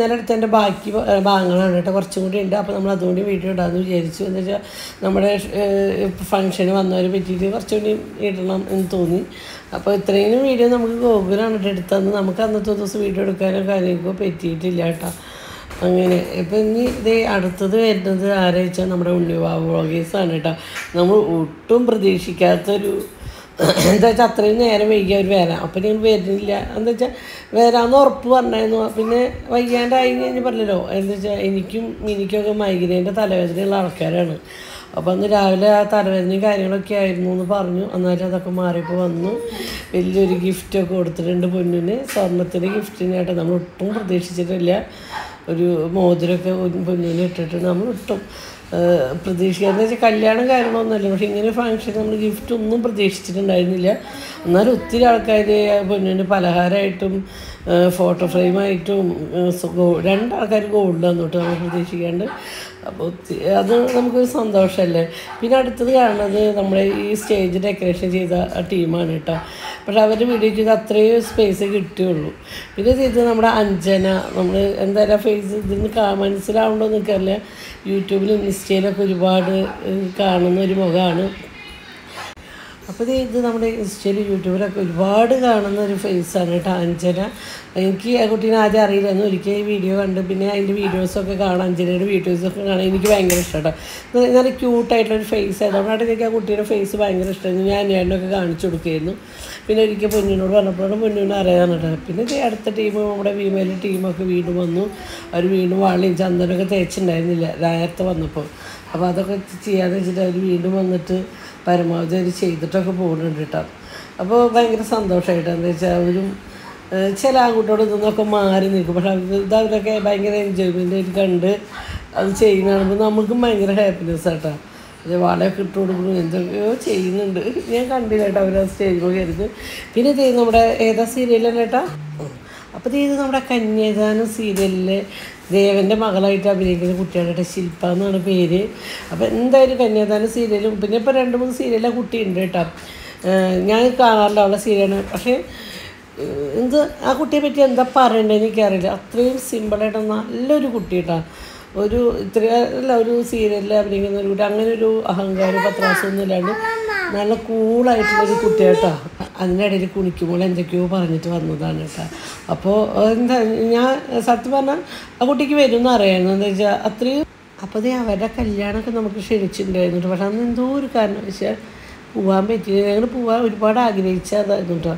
ഇന്നലെ എടുത്തതിൻ്റെ ബാക്കി ഭ- ഏഹ് ഭാഗങ്ങളാണ് കേട്ടോ കുറച്ചും കൂടി ഉണ്ട് അപ്പോൾ നമ്മൾ അതുകൊണ്ട് വീഡിയോ ഇടാമെന്ന് വിചാരിച്ചു എന്ന് വെച്ചാൽ നമ്മുടെ ഫംഗ്ഷന് വന്നവരെ പറ്റിയിട്ട് കുറച്ചുകൂടി ഇടണം എന്ന് തോന്നി അപ്പോൾ ഇത്രയും വീഡിയോ നമുക്ക് ഗോകുലാണ് കേട്ടോ എടുത്തന്ന് നമുക്ക് അന്നത്തെ ദിവസം വീഡിയോ എടുക്കാനോ കാര്യങ്ങൾക്കോ പറ്റിയിട്ടില്ല കേട്ടോ അങ്ങനെ ഇപ്പം ഇനി ഇത് അടുത്തത് വരുന്നത് ആരാച്ചാൽ നമ്മുടെ ഉണ്ണിബാബു വ്ളോഗേഴ്സാണ് കേട്ടോ നമ്മൾ ഒട്ടും പ്രതീക്ഷിക്കാത്തൊരു എന്താ വെച്ചാൽ അത്രയും നേരം വൈകി അവർ വരാം അപ്പം ഞാൻ വരുന്നില്ല എന്താ വെച്ചാൽ വരാമെന്ന് ഉറപ്പ് പറഞ്ഞായിരുന്നു പിന്നെ വയ്യാണ്ടായി കഴിഞ്ഞ് പറഞ്ഞല്ലോ എന്താ വെച്ചാൽ എനിക്കും എനിക്കൊക്കെ മൈഗ്രൈൻ്റെ തലവേദനയുള്ള ആൾക്കാരാണ് അപ്പോൾ അന്ന് രാവിലെ ആ തലവേദനയും കാര്യങ്ങളൊക്കെ ആയിരുന്നു എന്ന് പറഞ്ഞു എന്നാലും അതൊക്കെ മാറിയപ്പോൾ വന്നു വലിയൊരു ഗിഫ്റ്റൊക്കെ കൊടുത്തിട്ടുണ്ട് പൊന്നിന് സ്വർണത്തിൻ്റെ ഗിഫ്റ്റിനായിട്ട് നമ്മൾ ഒട്ടും പ്രതീക്ഷിച്ചിട്ടില്ല ഒരു മോതിരമൊക്കെ പൊന്നിന് ഇട്ടിട്ട് നമ്മൾ ഇട്ടും പ്രതീക്ഷിക്കാന്ന് വെച്ചാൽ കല്യാണം കാര്യങ്ങളൊന്നുമല്ല പക്ഷെ ഇങ്ങനെ ഫംഗ്ഷൻ നമ്മൾ ഗിഫ്റ്റ് ഒന്നും പ്രതീക്ഷിച്ചിട്ടുണ്ടായിരുന്നില്ല എന്നാലും ഒത്തിരി ആൾക്കാർ പൊന്നിന് പലഹാരമായിട്ടും ഫോട്ടോ ഫ്രെയിമായിട്ടും രണ്ടാൾക്കാർ ഗോൾഡ് തന്നു കേട്ടോ നമ്മൾ പ്രതീക്ഷിക്കാണ്ട് അപ്പോൾ ഒത്തിരി അത് നമുക്കൊരു സന്തോഷമല്ലേ പിന്നെ അടുത്തത് കാണുന്നത് നമ്മുടെ ഈ സ്റ്റേജ് ഡെക്കറേഷൻ ചെയ്ത ആ ടീമാണ് കേട്ടോ പക്ഷെ അവരുടെ വീഡിയോ ചെയ്ത് അത്രയും സ്പേസ് കിട്ടുകയുള്ളൂ പിന്നെ ഇത് നമ്മുടെ അഞ്ജന നമ്മൾ എന്തായാലും ഫേസ് ഇതിന് കാ മനസ്സിലാവുണ്ടോ എന്ന് എനിക്കറിയില്ല യൂട്യൂബിലും ഇൻസ്റ്റയിലൊക്കെ ഒരുപാട് ഏഹ്, കാണുന്ന ഒരു മുഖമാണ് അപ്പോൾ ഇത് ഇത് നമ്മുടെ ഇൻസ്റ്റയിൽ യൂട്യൂബിലൊക്കെ ഒരുപാട് കാണുന്ന ഒരു ഫേസാണ് കേട്ടോ അഞ്ജന എനിക്ക് ആ കുട്ടീനെ ആദ്യം അറിയില്ലായിരുന്നു ഒരിക്കൽ ഈ വീഡിയോ കണ്ട് പിന്നെ അതിൻ്റെ വീഡിയോസൊക്കെ കാണാം അഞ്ജനയുടെ വീഡിയോസൊക്കെ കാണാൻ എനിക്ക് ഭയങ്കര ഇഷ്ടമാണ് നല്ല ക്യൂട്ടായിട്ടുള്ളൊരു ഫേസ് ആയതുകൊണ്ടാണ് എനിക്ക് ആ കുട്ടിയുടെ ഫേസ് ഭയങ്കര ഇഷ്ടമായിരുന്നു ഞാൻ ഞാനൊക്കെ കാണിച്ചു കൊടുക്കുമായിരുന്നു പിന്നെ ഒരിക്കൽ പൊന്നിനോട് പറഞ്ഞപ്പോഴാണ് പൊന്നിനെ അറിയാമെന്ന് കേട്ടോ പിന്നെ ദേ അടുത്ത ടീം നമ്മുടെ വിമേലെ ടീമൊക്കെ വീണ്ടും വന്നു അവർ വീണ്ടും വാളിയും ചന്ദനമൊക്കെ തേച്ചിട്ടുണ്ടായിരുന്നില്ല നേരത്തെ വന്നപ്പോൾ അപ്പോൾ അതൊക്കെ ചെയ്യാന്ന് വെച്ചിട്ട് അവർ വീണ്ടും വന്നിട്ട് പരമാവധി അവർ ചെയ്തിട്ടൊക്കെ പോകുന്നുണ്ട് കേട്ടോ അപ്പോൾ ഭയങ്കര സന്തോഷമായിട്ട് എന്താ വെച്ചാൽ അവരും ഏഹ്, ചില ആൺകുട്ടിയോട് ഇതൊന്നൊക്കെ മാറി നിൽക്കും പക്ഷെ അവർ ഇത് അവരൊക്കെ ഭയങ്കര എൻജോയ്മെൻ്റ് ആയിട്ട് കണ്ട് അത് ചെയ്യുന്ന കാണുമ്പോൾ നമുക്കും ഭയങ്കര ഹാപ്പിനെസ് ആട്ടോ അത് വളയൊക്കെ ഇട്ട് കൊടുക്കുന്നു എന്തൊക്കെയോ ചെയ്യുന്നുണ്ട് ഞാൻ കണ്ടില്ല കേട്ടോ അവർ സ്റ്റേജിൽ കയറിയത് പിന്നെ ഇത് നമ്മുടെ ഏതാ സീരിയലാണ് കേട്ടാ അപ്പോൾ ഇത് നമ്മുടെ കന്യാദാനം സീരിയലിലെ ദേവൻ്റെ മകളായിട്ട് അഭിനയിക്കുന്ന കുട്ടിയാണ് ശില്പ എന്നാണ് പേര് അപ്പോൾ എന്തായാലും കന്യാദാനം സീരിയലും പിന്നെ ഇപ്പോൾ രണ്ട് മൂന്ന് സീരിയലിലെ കുട്ടിയുണ്ട് കേട്ടോ ഏഹ് ഞാൻ കാണാറില്ല അവളെ സീരിയലാണ് പക്ഷേ ഏഹ് എന്ത് ആ കുട്ടിയെ പറ്റി എന്താ പറയണ്ടത് എനിക്കറിയില്ല അത്രയും സിമ്പിളായിട്ട് നല്ലൊരു കുട്ടി കേട്ടോ ഒരു ഇത്ര അല്ല ഒരു സീരിയലിൽ അഭിനയിക്കുന്ന ഒരു കുട്ടി അങ്ങനെ ഒരു അഹങ്കാരം പത്രാസമൊന്നും ഇല്ലാണ്ട് നല്ല കൂളായിട്ടുള്ളൊരു കുട്ടിയാട്ടോ അതിനിടയിൽ കുണിക്കുമ്പോൾ എന്തൊക്കെയോ പറഞ്ഞിട്ട് വന്നതാണ് കേട്ടോ അപ്പോൾ എന്താ ഞാൻ സത്യം പറഞ്ഞാൽ ആ കുട്ടിക്ക് വരുമെന്ന് അറിയായിരുന്നു എന്താ വെച്ചാൽ അത്രയും അപ്പോൾ അതേ അവരുടെ കല്യാണമൊക്കെ നമുക്ക് ക്ഷണിച്ചിട്ടുണ്ടായിരുന്നു പക്ഷെ അന്ന് എന്തോ ഒരു കാരണം വെച്ചാൽ പോകാൻ പറ്റിയില്ല ഞങ്ങൾ പോകാൻ ഒരുപാട് ആഗ്രഹിച്ചതായിരുന്നു കേട്ടോ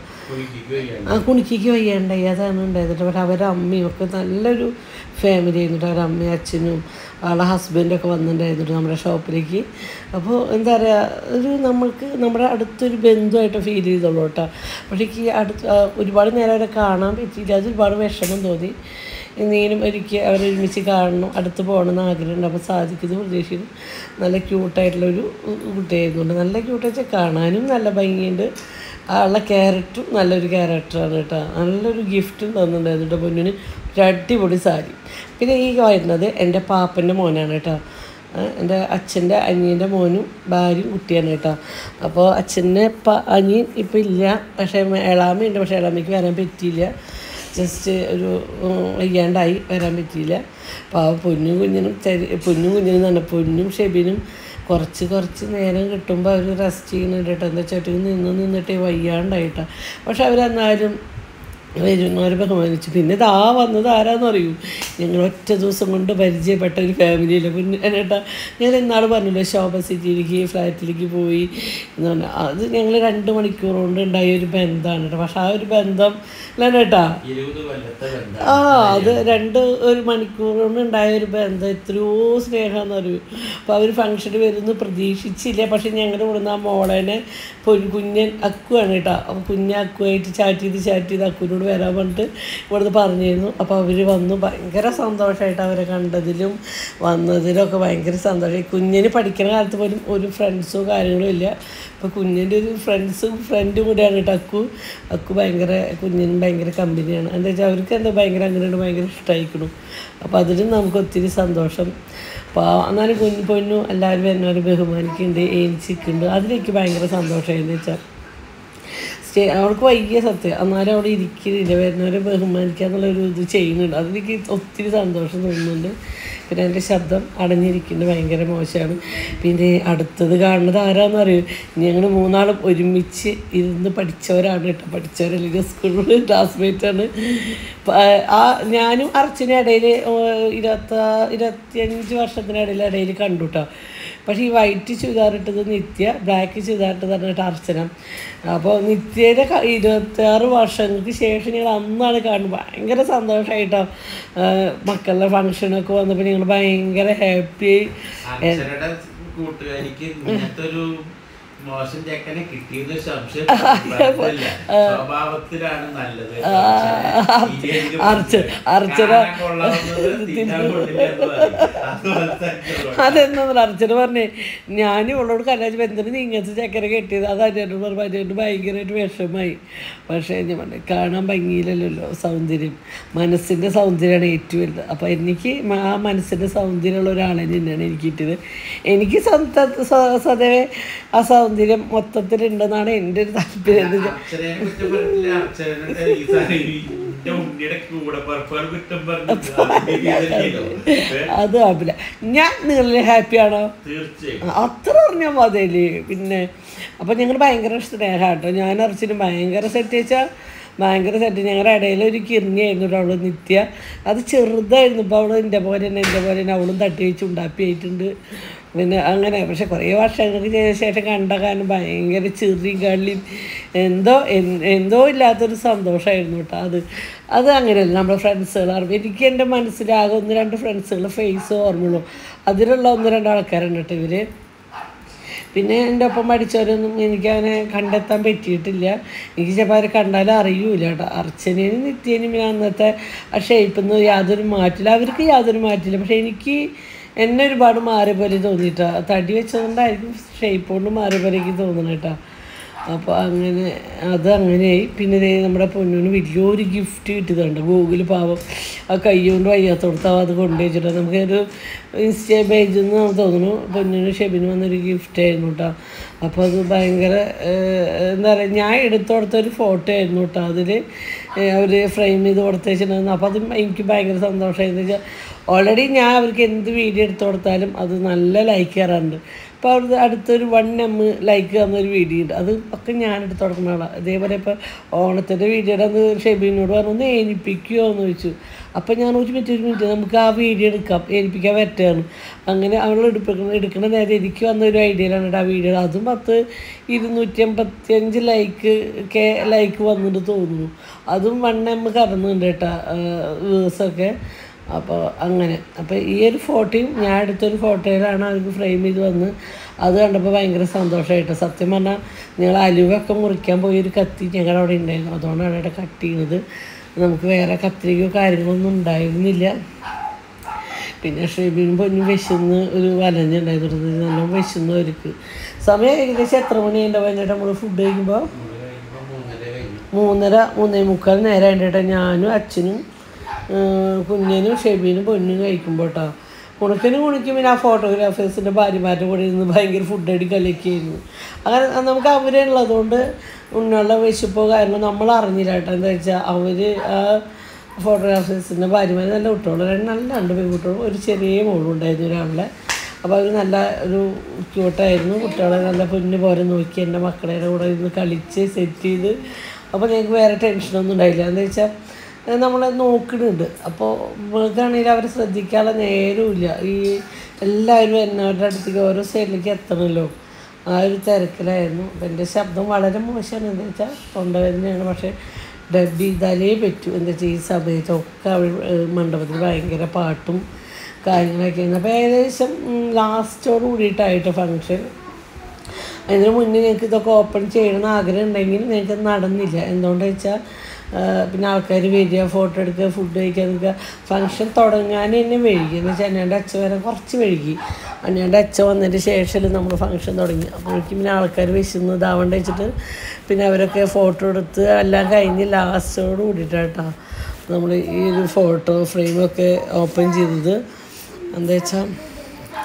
ആ കുണിക്കിക്ക് വയ്യാണ്ടായി അതാണ് ഉണ്ടായത് പക്ഷെ അവരുടെ അമ്മയും ഒക്കെ നല്ലൊരു ഫാമിലി ആയിരുന്നു കേട്ടോ അവരുടെ അമ്മയും അച്ഛനും ആളെ ഹസ്ബൻഡൊക്കെ വന്നിട്ടുണ്ടായിരുന്നു നമ്മുടെ ഷോപ്പിലേക്ക് അപ്പോൾ എന്താ പറയുക ഒരു നമ്മൾക്ക് നമ്മുടെ അടുത്തൊരു ബന്ധുവായിട്ട് ഫീൽ ചെയ്തോളൂ കേട്ടോ പക്ഷേ എനിക്ക് അടുത്ത് ആ, ഒരുപാട് നേരം അവരെ കാണാൻ പറ്റിയില്ല അത് ഒരുപാട് വിഷമം തോന്നി എന്തെങ്കിലും ഒരിക്കൽ അവരൊരുമിച്ച് കാണണം അടുത്ത് പോകണമെന്ന് ആഗ്രഹമുണ്ട് അപ്പോൾ സാധിക്കുന്നത് പ്രതീക്ഷിക്കുന്നു നല്ല ക്യൂട്ടായിട്ടുള്ളൊരു കുട്ടിയായതുകൊണ്ട് നല്ല ക്യൂട്ട് വെച്ചാൽ കാണാനും നല്ല ഭംഗിയുണ്ട് ആളുടെ ക്യാരക്ടറും നല്ലൊരു ക്യാരക്ടറാണ് കേട്ടോ നല്ലൊരു ഗിഫ്റ്റും തന്നിട്ടുണ്ടായിരുന്നു കേട്ടോ പൊന്നിന് ഒരു അടിപൊളി സാരി പിന്നെ ഈ വരുന്നത് എൻ്റെ പാപ്പൻ്റെ മോനാണ് കേട്ടോ ആ, എൻ്റെ അച്ഛൻ്റെ അനിയൻ്റെ മോനും ഭാര്യയും കുട്ടിയാണ് കേട്ടോ അപ്പോൾ അച്ഛൻ്റെ പ അനിയൻ ഇപ്പം ഇല്ല പക്ഷേ എളാമയുണ്ട് പക്ഷേ എളാമയ്ക്ക് വരാൻ പറ്റിയില്ല ജസ്റ്റ് ഒരു ഉം, വയ്യാണ്ടായി വരാൻ പറ്റിയില്ല അപ്പോൾ ആ പൊന്നും കുഞ്ഞിനും ചെറി പൊന്നും കുഞ്ഞിനും തന്നെ പൊന്നും ഷെബിനും കുറച്ച് കുറച്ച് നേരം കിട്ടുമ്പോൾ അവർ റെസ്റ്റ് ചെയ്യുന്നുണ്ട് കേട്ടോ എന്താ വെച്ചാൽ നിന്ന് നിന്നിട്ട് വയ്യാണ്ടായിട്ടാണ് പക്ഷെ അവരെന്നാലും വരുന്നവരെ ബഹുമാനിച്ചു പിന്നെ ഇതാ വന്നത് ആരാന്ന് അറിയൂ ഞങ്ങൾ ഒറ്റ ദിവസം കൊണ്ട് പരിചയപ്പെട്ട ഒരു ഫാമിലിയിലെ പിന്നെ ഏട്ടാ ഞാൻ ഇന്നാൾ പറഞ്ഞല്ലോ ശോഭ സിറ്റിയിലേക്ക് ഫ്ലാറ്റിലേക്ക് പോയി എന്ന് പറഞ്ഞാൽ അത് ഞങ്ങൾ രണ്ട് മണിക്കൂർ കൊണ്ട് ഉണ്ടായ ഒരു ബന്ധമാണ് കേട്ടോ പക്ഷെ ആ ഒരു ബന്ധം അല്ല കേട്ടാ ഇരുപത് കൊല്ലത്തെ ബന്ധം ആ അത് രണ്ട് ഒരു മണിക്കൂർ കൊണ്ട് ഉണ്ടായ ഒരു ബന്ധം എത്രയോ സ്നേഹമെന്ന് അറിയൂ അപ്പോൾ അവർ ഫംഗ്ഷന് വരുന്നു പ്രതീക്ഷിച്ചില്ല പക്ഷെ ഞങ്ങളുടെ ഇവിടുന്ന് ആ മോളേനെ പൊൻ കുഞ്ഞൻ അക്കുവാണ് കേട്ടോ അപ്പോൾ കുഞ്ഞ അക്കുവായിട്ട് ചാറ്റ് ചെയ്ത് ചാറ്റ് ചെയ്ത് അക്കുവിനോട് വരാൻ പറഞ്ഞിട്ട് ഇവിടുന്ന് പറഞ്ഞിരുന്നു അപ്പോൾ അവർ വന്നു ഭയങ്കര സന്തോഷമായിട്ട് അവരെ കണ്ടതിലും വന്നതിലൊക്കെ ഭയങ്കര സന്തോഷം കുഞ്ഞിന് പഠിക്കുന്ന കാലത്ത് പോലും ഒരു ഫ്രണ്ട്സോ കാര്യങ്ങളോ ഇല്ല അപ്പോൾ കുഞ്ഞിൻ്റെ ഒരു ഫ്രണ്ട്സും ഫ്രണ്ടും കൂടെയാണ് കേട്ടോ അക്കു അക്കു ഭയങ്കര കുഞ്ഞിനും ഭയങ്കര കമ്പനിയാണ് എന്താ വെച്ചാൽ അവർക്ക് എന്താ ഭയങ്കര അങ്ങനെയാണ് ഭയങ്കര ഇഷ്ടമായിക്കണം അപ്പോൾ അതിലും നമുക്ക് ഒത്തിരി സന്തോഷം അപ്പോൾ എന്നാലും കുഞ്ഞു പൊന്നു എല്ലാവരും വരുന്നവരെ ബഹുമാനിക്കുന്നുണ്ട് ഏനിച്ചിക്കുന്നുണ്ട് അതിലെനിക്ക് ഭയങ്കര സന്തോഷമായി എന്ന് വെച്ചാൽ ചെ- അവൾക്ക് വൈകിയ സത്യം എന്നാലും അവിടെ ഇരിക്കുന്നില്ല വരുന്നവരെ ബഹുമാനിക്കുക എന്നുള്ള ഒരു ഇത് ചെയ്യുന്നുണ്ട് അതെനിക്ക് ഒത്തിരി സന്തോഷം തോന്നുന്നുണ്ട് പിന്നെ എൻ്റെ ശബ്ദം അടഞ്ഞിരിക്കുന്നത് ഭയങ്കര മോശമാണ് പിന്നെ അടുത്തത് കാണുന്നത് ആരാന്ന് അറിയൂ ഞങ്ങൾ മൂന്നാളും ഒരുമിച്ച് ഇരുന്ന് പഠിച്ചവരാണ് കേട്ടോ പഠിച്ചവരല്ലെങ്കിൽ സ്കൂളിൽ ക്ലാസ്മേറ്റാണ് ആ ഞാനും അർച്ചനും ഇടയിൽ ഇരുപത്ത ഇരുപത്തിയഞ്ച് വർഷത്തിനിടയിൽ ഇടയിൽ കണ്ടു കേട്ടോ പക്ഷേ ഈ വൈറ്റ് ചുരിദാറിട്ടത് നിത്യ ബ്ലാക്ക് ചുരിദാറിട്ടത് പറഞ്ഞിട്ട് അർച്ചന അപ്പോൾ നിത്യയുടെ ക- ഇരുപത്തിയാറ് വർഷങ്ങൾക്ക് ശേഷം ഞങ്ങൾ അന്നാണ് കാണുന്നത് ഭയങ്കര സന്തോഷമായിട്ടോ മക്കളുടെ ഫങ്ഷനൊക്കെ വന്നപ്പോൾ ഞങ്ങൾ ഭയങ്കര ഹാപ്പി അക്ഷരയുടെ കൂട്ടുകാരിക്ക് ഇങ്ങനത്തെ ഒരു മോശം ചെക്കനെ കിട്ടിയത് സംശയം വെറുതെയല്ല. സ്വഭാവത്തിലാണ് നല്ലത് ഇല്ലെങ്കിൽ അർച്ച- അർച്ചന- കാണാൻ കൊള്ളാവുന്നത് തിന്നാൻ കൊള്ളില്ല എന്ന് പറയും. അതുപോലത്തെ ഒരു അതെന്താ അർച്ചന പറഞ്ഞേ ഞാൻ ഇവളോട് കല്യാണം എന്തിനു നീ ഇങ്ങനത്തെ ചക്കര കെട്ടിയത് അത് അനിയനോട് പറഞ്ഞു അനിയന് ഭയങ്കരമായിട്ട് വിഷമമായി പക്ഷേ ഞാൻ പറഞ്ഞു കാണാൻ ഭംഗിയിലല്ലല്ലോ സൗന്ദര്യം മനസ്സിൻ്റെ സൗന്ദര്യമാണ് ഏറ്റവും വലുത് അപ്പോൾ എനിക്ക് മ- ആ മനസ്സിൻ്റെ സൗന്ദര്യമുള്ള ഒരാളെ തന്നെയാണ് എനിക്ക് കിട്ടിയത് എനിക്ക് സ്വന്തം സ്വ- സ്വതവേ ആ സൗന്ദര്യം മൊത്തത്തിലുണ്ടെന്നാണ് എൻ്റെ ഒരു താല്പര്യം എന്ന് വെച്ചാൽ അർച്ചനയെ കുറ്റം പറഞ്ഞില്ല അർച്ചനയുടെ ഈ സാധനം ഈ എന്റെ ഉണ്ണിയുടെ കൂടെ പറപ്പുകൾ കുറ്റം പറഞ്ഞു അത് കുഴപ്പമില്ല ഞാൻ നിങ്ങളിൽ ഹാപ്പിയാണോ തീർച്ചയായും അത്ര പറഞ്ഞാൽ മതിയല്ലേ പിന്നെ അപ്പം ഞങ്ങൾ ഭയങ്കര സ്നേഹമാണ് കേട്ടോ ഞാൻ അർച്ചിന് ഭയങ്കര സെറ്റ് വെച്ചാൽ ഭയങ്കര സെറ്റ് ഞങ്ങളുടെ ഇടയിൽ ഒരു കിർണിയായിരുന്നു കേട്ടോ അവള് നിത്യ അത് ചെറുതായിരുന്നു ഇപ്പോൾ അവൾ എൻ്റെ പോലെ തന്നെ എൻ്റെ പോലെ തന്നെ അവളും തട്ടി വെച്ച് ഉണ്ടാപ്പിയായിട്ടുണ്ട് പിന്നെ അങ്ങനെ പക്ഷെ കുറേ വർഷങ്ങൾക്ക് ചെയ്ത ശേഷം കണ്ട കാരണം ഭയങ്കര ചെറിയും കള്ളിയും എന്തോ എൻ- എന്തോ ഇല്ലാത്തൊരു സന്തോഷമായിരുന്നു കേട്ടോ അത് അത് അങ്ങനെയല്ല നമ്മുടെ ഫ്രണ്ട്സുകൾ എനിക്ക് എൻ്റെ മനസ്സിലാകെ ഒന്ന് രണ്ട് ഫ്രണ്ട്സുകളുടെ ഫേസ് ഓർമ്മയുള്ളൂ അതിലുള്ള ഒന്ന് രണ്ട് ആൾക്കാരുണ്ട് കേട്ടോ ഇവർ പിന്നെ എൻ്റെ ഒപ്പം പഠിച്ചവരൊന്നും എനിക്കങ്ങനെ കണ്ടെത്താൻ പറ്റിയിട്ടില്ല എനിക്ക് ചിലപ്പോൾ അവരെ കണ്ടാലും അറിയൂല കേട്ടോ അർച്ചനേനും നിത്യേനും പിന്നെ അന്നത്തെ ആ ഷേപ്പിൽ നിന്ന് യാതൊരു മാറ്റില്ല അവർക്ക് യാതൊരു മാറ്റില്ല പക്ഷേ എനിക്ക് എന്നെ ഒരുപാട് മാറിയ പോലെ തോന്നിയിട്ടാ തടി വെച്ചതുകൊണ്ടായിരിക്കും ഷേപ്പ് കൊണ്ട് മാറിയ പോലെ എനിക്ക് തോന്നണം കേട്ടോ അപ്പോൾ അങ്ങനെ അത് അങ്ങനെയായി പിന്നെ ദേ നമ്മുടെ പൊന്നൂന് വലിയൊരു ഗിഫ്റ്റ് കിട്ടിയതുണ്ട് ഗൂഗിൾ പാവം ആ കൈ കൊണ്ട് വയ്യാത്തോടത്ത് അത് കൊണ്ടു വെച്ചിട്ട് നമുക്കൊരു ഇൻസ്റ്റ പേജിൽ നിന്ന് നമുക്ക് തോന്നുന്നു പൊന്നൂന് ഷെബിന് വന്നൊരു ഗിഫ്റ്റ് ആയിരുന്നു കേട്ടോ അപ്പോൾ അത് ഭയങ്കര ഏഹ്, എന്താ പറയുക ഞാൻ എടുത്തു കൊടുത്ത ഒരു ഫോട്ടോ ആയിരുന്നു കേട്ടോ അതിൽ അവർ ഫ്രെയിം ചെയ്ത് കൊടുത്ത് വെച്ചിട്ടുണ്ടായിരുന്നു അപ്പോൾ അത് എനിക്ക് ഭയങ്കര സന്തോഷമായിരുന്നു വെച്ചാൽ ഓൾറെഡി ഞാൻ അവർക്ക് എന്ത് വീഡിയോ എടുത്തു കൊടുത്താലും അത് നല്ല ലൈക്ക് കയറാറുണ്ട് ഇപ്പോൾ അവിടുത്തെ അടുത്തൊരു വൺ എം ലൈക്ക് തന്നൊരു വീഡിയോ ഉണ്ട് അത് ഒക്കെ ഞാൻ എടുത്ത് കൊടുക്കുന്ന ആളാണ് അതേപോലെ ഇപ്പോൾ ഓണത്തിൻ്റെ വീഡിയോയുടെ അന്ന് ഷെബീനോട് പറഞ്ഞു ഒന്ന് ഏനിപ്പിക്കുമോ എന്ന് ചോദിച്ചു അപ്പോൾ ഞാൻ ഒരു മിനിറ്റ് ഒരു മിനിറ്റ് നമുക്ക് ആ വീഡിയോ എടുക്കാം ഏനിപ്പിക്കാൻ പറ്റുകയാണ് അങ്ങനെ അവൾ എടുപ്പിക്കുന്ന എടുക്കുന്ന നേരം എനിക്ക് വന്ന ഒരു ഐഡിയയിലാണ് കേട്ടോ ആ വീഡിയോ അതും പത്ത് ഇരുന്നൂറ്റി എൺപത്തി അഞ്ച് ലൈക്ക് കെ ലൈക്ക് വന്നിട്ട് തോന്നുന്നു അതും വൺ എം കറന്നുണ്ട് കേട്ടോ വ്യൂസൊക്കെ അപ്പോൾ അങ്ങനെ അപ്പോൾ ഈ ഒരു ഫോട്ടോയും ഞാൻ എടുത്തൊരു ഫോട്ടോയിലാണ് അവർക്ക് ഫ്രെയിം ചെയ്ത് വന്ന് അത് കണ്ടപ്പോൾ ഭയങ്കര സന്തോഷമായിട്ട് സത്യം പറഞ്ഞാൽ ഞങ്ങൾ അലുവൊക്കെ മുറിക്കാൻ പോയി ഒരു കത്തി ഞങ്ങളുടെ അവിടെ ഉണ്ടായിരുന്നു അതുകൊണ്ടാണ് ഇവിടെ കട്ട് ചെയ്യുന്നത് നമുക്ക് വേറെ കത്തിരിക്കോ കാര്യങ്ങളൊന്നും ഉണ്ടായിരുന്നില്ല പിന്നെ ഷെബിൻ പൊന്നു വിശന്ന് ഒരു വലഞ്ഞുണ്ടായിരുന്നു നല്ല വിശന്നു അവർക്ക് സമയം ഏകദേശം എത്ര മണിയുണ്ടോ വൈകിട്ട് നമ്മൾ ഫുഡ് കഴിക്കുമ്പോൾ മൂന്നര മൂന്നേ മുക്കാൽ നേരം കണ്ടിട്ട് ഞാനും അച്ഛനും ഏഹ് കുഞ്ഞനും ഷെബീനും പൊന്നും കഴിക്കുമ്പോൾ കേട്ടോ കുണുക്കനും കുണിക്കും പിന്നെ ആ ഫോട്ടോഗ്രാഫേഴ്സിൻ്റെ ഭാര്യമാരുടെ കൂടെ ഇരുന്ന് ഭയങ്കര ഫുഡ് അടി കളിയൊക്കെയായിരുന്നു അങ്ങനെ നമുക്ക് അവരുള്ളതുകൊണ്ട് ഉണ്ണുള്ള വിശപ്പോ കാരണം നമ്മൾ അറിഞ്ഞില്ല കേട്ടോ എന്താ വെച്ചാൽ അവർ ആ ഫോട്ടോഗ്രാഫേഴ്സിൻ്റെ ഭാര്യമാർ നല്ല കുട്ടികളും രണ്ട് നല്ല രണ്ട് പെൺകുട്ടികളും ഒരു ചെറിയ മോളും ഉണ്ടായിരുന്നു ഒരാളുടെ അപ്പോൾ അവർ നല്ല ഒരു ക്യൂട്ടായിരുന്നു കുട്ടികളെ നല്ല പൊന്നു പോലെ നോക്കി എൻ്റെ മക്കളുടെ കൂടെ ഇരുന്ന് കളിച്ച് സെറ്റ് ചെയ്ത് അപ്പോൾ ഞങ്ങൾക്ക് വേറെ ടെൻഷനൊന്നും ഉണ്ടായില്ല എന്താ വെച്ചാൽ നമ്മളെ നോക്കുന്നുണ്ട് അപ്പോൾ നമ്മൾക്കാണെങ്കിൽ അവരെ ശ്രദ്ധിക്കാനുള്ള നേരമില്ല ഈ എല്ലാവരും എന്നവരുടെ അടുത്തേക്ക് ഓരോ സൈഡിലേക്ക് എത്തണമല്ലോ ആ ഒരു തിരക്കിലായിരുന്നു അപ്പം എൻ്റെ ശബ്ദം വളരെ മോശമാണ് എന്താ വെച്ചാൽ തൊണ്ടവേദനയാണ് പക്ഷേ ഡബ് ചെയ്താലേ പറ്റൂ എന്താ വെച്ചാൽ ഈ സമയത്തൊക്കെ അവർ മണ്ഡപത്തിൽ ഭയങ്കര പാട്ടും കാര്യങ്ങളൊക്കെ ആയിരുന്നു അപ്പോൾ ഏകദേശം ലാസ്റ്റോട് കൂടിയിട്ടായിട്ട് ഫങ്ഷൻ അതിന് മുന്നേ ഞങ്ങൾക്ക് ഇതൊക്കെ ഓപ്പൺ ചെയ്യണമെന്ന് ആഗ്രഹം ഉണ്ടെങ്കിൽ ഞങ്ങൾക്ക് നടന്നില്ല എന്തുകൊണ്ടെന്ന് വെച്ചാൽ പിന്നെ ആൾക്കാർ വരിക ഫോട്ടോ എടുക്കുക ഫുഡ് കഴിക്കുക നിൽക്കുക ഫങ്ഷൻ തുടങ്ങാൻ തന്നെ വൈകി എന്ന് വെച്ചാൽ അന്നേൻ്റെ അച്ഛൻ വരാൻ കുറച്ച് വൈകി അന്നേൻ്റെ അച്ഛൻ വന്നതിന് ശേഷം നമ്മൾ ഫങ്ഷൻ തുടങ്ങി അപ്പോഴേക്കും പിന്നെ ആൾക്കാർ വിശന്ന് ഇതാവണ്ട വെച്ചിട്ട് പിന്നെ അവരൊക്കെ ഫോട്ടോ എടുത്ത് എല്ലാം കഴിഞ്ഞ് ലാസ്റ്റോട് കൂടിയിട്ടാട്ടോ നമ്മൾ ഈ ഒരു ഫോട്ടോ ഫ്രെയിമൊക്കെ ഓപ്പൺ ചെയ്തത് എന്താ വെച്ചാൽ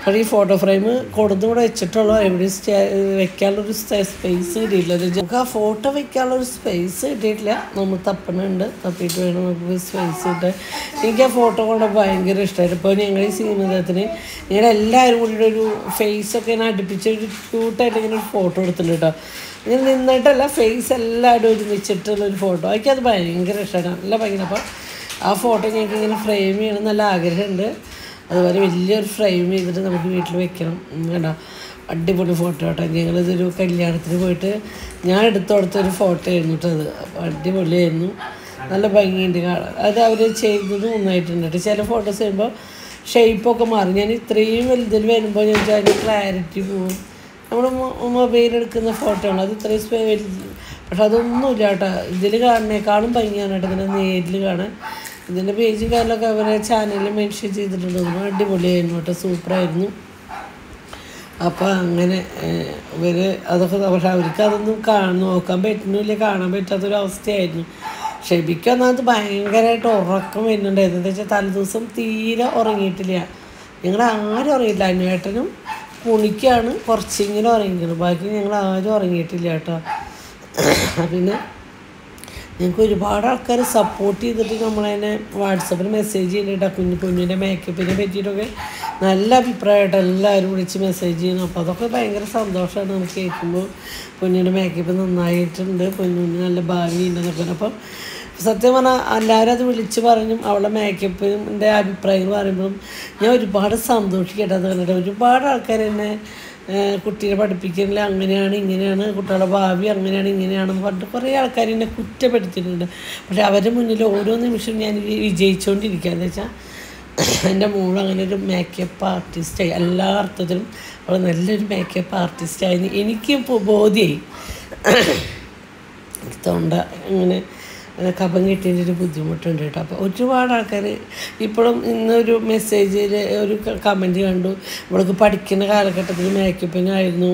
പക്ഷേ ഈ ഫോട്ടോ ഫ്രെയിം കൊടുത്ത് ഇവിടെ വെച്ചിട്ടുള്ളൂ എവിടെ വെക്കാനുള്ളൊരു സ്പേസ് കിട്ടിയിട്ടില്ല ഒരു നമുക്ക് ആ ഫോട്ടോ വെക്കാനുള്ളൊരു സ്പേസ് കിട്ടിയിട്ടില്ല നമ്മൾ തപ്പണുണ്ട് തപ്പിയിട്ട് വേണം നമുക്ക് സ്പേസ് കിട്ടാൻ എനിക്ക് ആ ഫോട്ടോ കൊണ്ട് ഭയങ്കര ഇഷ്ടമായിട്ട് ഇപ്പോൾ ഞങ്ങൾ ഈ സിനിമത്തിന് ഞങ്ങൾ എല്ലാവരും കൂടി ഒരു ഫേസൊക്കെ ഇങ്ങനെ അടുപ്പിച്ച് ഒരു ക്യൂട്ടായിട്ട് ഇങ്ങനെ ഒരു ഫോട്ടോ എടുത്തിട്ടുണ്ട് കേട്ടോ ഇങ്ങനെ നിന്നിട്ടല്ല ഫേസ് എല്ലാവരും ഒരുമിച്ചിട്ടുള്ള ഒരു ഫോട്ടോ എനിക്കത് ഭയങ്കര ഇഷ്ടമാണ് നല്ല ഭയങ്കര അപ്പോൾ ആ ഫോട്ടോ ഞങ്ങൾക്ക് ഇങ്ങനെ ഫ്രെയിം ചെയ്യണം നല്ല ആഗ്രഹമുണ്ട് അതുപോലെ വലിയൊരു ഫ്രെയിം ചെയ്തിട്ട് നമുക്ക് വീട്ടിൽ വെക്കണം ഉം, കണ്ടോ അടിപൊളി ഫോട്ടോ കേട്ടോ ഞങ്ങളിതൊരു കല്യാണത്തിന് പോയിട്ട് ഞാൻ എടുത്തു കൊടുത്തൊരു ഫോട്ടോ ആയിരുന്നു കേട്ടോ അത് അപ്പോൾ അടിപൊളിയായിരുന്നു നല്ല ഭംഗിയുണ്ട് കാണാൻ അത് അവർ ചെയ്തത് നന്നായിട്ടുണ്ട് കേട്ടോ ചില ഫോട്ടോസ് വരുമ്പോൾ ഷേപ്പൊക്കെ മാറി ഞാൻ ഇത്രയും വലുതിൽ വരുമ്പോൾ ഞാൻ അതിൻ്റെ ക്ലാരിറ്റി പോവും നമ്മൾ മൊബൈൽ എടുക്കുന്ന ഫോട്ടോ ആണ് അത് ഇത്രയും സ്പേ വലുത് പക്ഷെ അതൊന്നുമില്ല കേട്ടോ ഇതിൽ കാണുന്നേക്കാളും ഭംഗിയാണ് കേട്ടോ ഇതിനെ നേരിൽ കാണാൻ ഇതിൻ്റെ പേജും കാര്യങ്ങളൊക്കെ അവരെ ചാനലിൽ മെൻഷൻ ചെയ്തിട്ടുണ്ട് ഒന്നും അടിപൊളിയായിരുന്നു കേട്ടോ സൂപ്പറായിരുന്നു അപ്പോൾ അങ്ങനെ ഏഹ്, ഇവർ അതൊക്കെ പക്ഷെ അവർക്ക് അതൊന്നും കാ നോക്കാൻ പറ്റുന്നില്ല കാണാൻ പറ്റാത്തൊരവസ്ഥയായിരുന്നു ഷെബിക്ക് ഒന്നാമത് ഭയങ്കരമായിട്ട് ഉറക്കം വരുന്നുണ്ടായിരുന്നു എന്താ വെച്ചാൽ തലേദിവസം തീരെ ഉറങ്ങിയിട്ടില്ല ഞങ്ങൾ ആരും ഉറങ്ങിയില്ല അനുവേട്ടനും കുണിക്കാണ് കുറച്ചിങ്ങനെ ഉറങ്ങിക്കുന്നത് ബാക്കി ഞങ്ങൾ ആരും ഉറങ്ങിയിട്ടില്ല കേട്ടോ പിന്നെ ഞങ്ങൾക്ക് ഒരുപാട് ആൾക്കാർ സപ്പോർട്ട് ചെയ്തിട്ട് നമ്മളതിനെ വാട്സപ്പിൽ മെസ്സേജ് ചെയ്യുന്നുണ്ട് കുഞ്ഞു കുഞ്ഞിൻ്റെ മേക്കപ്പിനെ പറ്റിയിട്ടൊക്കെ നല്ല അഭിപ്രായമായിട്ട് എല്ലാവരും വിളിച്ച് മെസ്സേജ് ചെയ്യുന്നു അപ്പോൾ അതൊക്കെ ഭയങ്കര സന്തോഷമാണ് നമുക്ക് കേൾക്കുമ്പോൾ കുഞ്ഞിൻ്റെ മേക്കപ്പ് നന്നായിട്ടുണ്ട് കുഞ്ഞിന് നല്ല ഭാവിയുണ്ടെന്നൊക്കെ പറഞ്ഞു. അപ്പം സത്യം പറഞ്ഞാൽ എല്ലാവരും അത് വിളിച്ച് പറഞ്ഞും അവളുടെ മേക്കപ്പിൻ്റെ അഭിപ്രായങ്ങൾ പറയുമ്പോഴും ഞാൻ ഒരുപാട് സന്തോഷിക്കട്ടെ അത് കണ്ടിട്ട് ഒരുപാട് ആൾക്കാർ എന്നെ ഏഹ് കുട്ടീനെ പഠിപ്പിക്കുന്നില്ല അങ്ങനെയാണ് ഇങ്ങനെയാണ് കുട്ടികളുടെ ഭാവി അങ്ങനെയാണ് ഇങ്ങനെയാണെന്ന് പറഞ്ഞിട്ട് കുറേ ആൾക്കാർ എന്നെ കുറ്റപ്പെടുത്തിയിട്ടുണ്ട് പക്ഷെ അവരുടെ മുന്നിൽ ഓരോ നിമിഷവും ഞാൻ വി- വിജയിച്ചുകൊണ്ടിരിക്കുക എന്ന് വെച്ചാൽ എൻ്റെ മോൾ അങ്ങനെ ഒരു മേക്കപ്പ് ആർട്ടിസ്റ്റായി എല്ലാ അർത്ഥത്തിലും അവൾ നല്ലൊരു മേക്കപ്പ് ആർട്ടിസ്റ്റായി എനിക്ക് ഇപ്പോൾ ബോധ്യമായി തൊണ്ട ഇങ്ങനെ ഏഹ് കഫം കിട്ടിയതിൻ്റെ ഒരു ബുദ്ധിമുട്ടുണ്ട് കേട്ടോ അപ്പോൾ ഒരുപാട് ആൾക്കാർ ഇപ്പോഴും ഇന്നൊരു മെസ്സേജിൽ ഒരു കമൻറ്റ് കണ്ടു ഇവൾക്ക് പഠിക്കുന്ന കാലഘട്ടത്തിൽ മേക്കപ്പിനായിരുന്നു